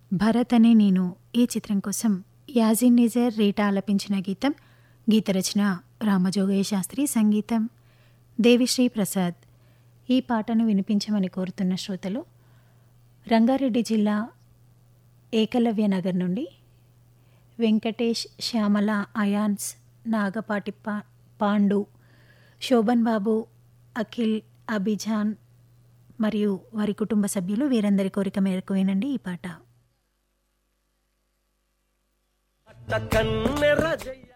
భరత్ అనే నేను ఈ చిత్రం కోసం యాజిన్ నిజర్ రీటా ఆలపించిన గీతం గీత రచన రామజోగయ్య శాస్త్రి సంగీతం దేవిశ్రీ ప్రసాద్ ఈ పాటను వినిపించమని కోరుతున్న శ్రోతలు రంగారెడ్డి జిల్లా ఏకలవ్య నగర్ నుండి వెంకటేష్ శ్యామల అయాన్స్ నాగపాటి పా పాండు శోభన్ బాబు అఖిల్ అభిజాన్ మరియు వారి కుటుంబ సభ్యులు వీరందరి కోరిక మేరకు వినండి ఈ పాట కన్నెర జయ